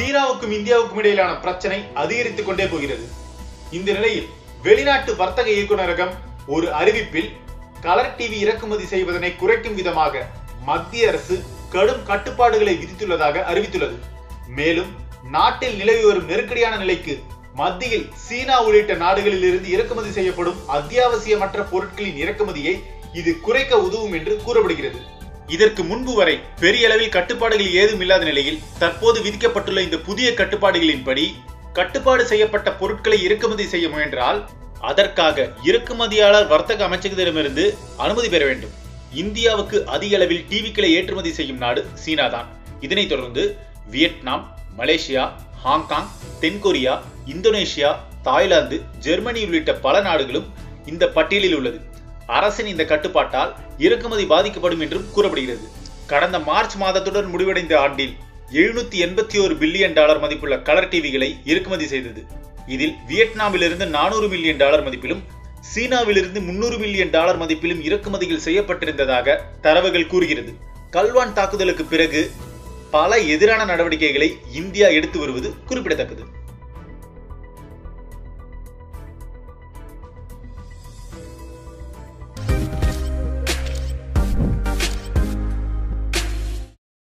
சீனாவுக்கும் இந்தியாவுக்கும் இடையிலான பிரச்சனை அதிகரித்துக் கொண்டே போகிறது இந்த நிலையில் வெளிநாட்டு வர்த்தக இயக்குநரகம் ஒரு அறிவிப்பில் கலர் டிவி இறக்குமதி செய்வதனை குறைக்கும் விதமாக மத்திய அரசு கடும் கட்டுப்பாடுகளை விதித்துள்ளதாக அறிவித்துள்ளது மேலும் நாட்டில் நிலவி வரும் நெருக்கடியான நிலைக்கு மத்தியில் சீனா உள்ளிட்ட நாடுகளில் இருந்து இறக்குமதி செய்யப்படும் அத்தியாவசியமற்ற பொருட்களின் இறக்குமதியை இது குறைக்க உதவும் என்று கூறப்படுகிறது இதற்கு முன்பு வரை பெரிய அளவில் கட்டுப்பாடுகள் ஏதும் இல்லாத நிலையில் தற்போது விதிக்கப்பட்டுள்ள இந்த புதிய கட்டுப்பாடுகளின்படி கட்டுப்பாடு செய்யப்பட்ட பொருட்களை இறக்குமதி செய்ய முயன்றால் அதற்காக இறக்குமதியாளர் வர்த்தக அமைச்சகத்திடமிருந்து அனுமதி பெற வேண்டும் இந்தியாவுக்கு அதிக அளவில் டிவிக்களை ஏற்றுமதி செய்யும் நாடு சீனா தான் இதனைத் தொடர்ந்து வியட்நாம் மலேசியா ஹாங்காங் தென்கொரியா இந்தோனேஷியா தாய்லாந்து ஜெர்மனி உள்ளிட்ட பல நாடுகளும் இந்த பட்டியலில் உள்ளது அரசின் இந்த கட்டுப்பாட்டால் இறக்குமதி பாதிக்கப்படும் என்றும் கூறப்படுகிறது கடந்த மார்ச் மாதத்துடன் முடிவடைந்த ஆண்டில் எழுநூத்தி எண்பத்தி ஒரு பில்லியன் டாலர் மதிப்புள்ள கலர் டிவிகளை இறக்குமதி செய்தது இதில் வியட்நாமிலிருந்து நானூறு மில்லியன் டாலர் மதிப்பிலும் சீனாவிலிருந்து முன்னூறு மில்லியன் டாலர் மதிப்பிலும் இறக்குமதிகள் செய்யப்பட்டிருந்ததாக தரவுகள் கூறுகிறது கல்வான் தாக்குதலுக்கு பிறகு பல எதிரான நடவடிக்கைகளை இந்தியா எடுத்து வருவது குறிப்பிடத்தக்கது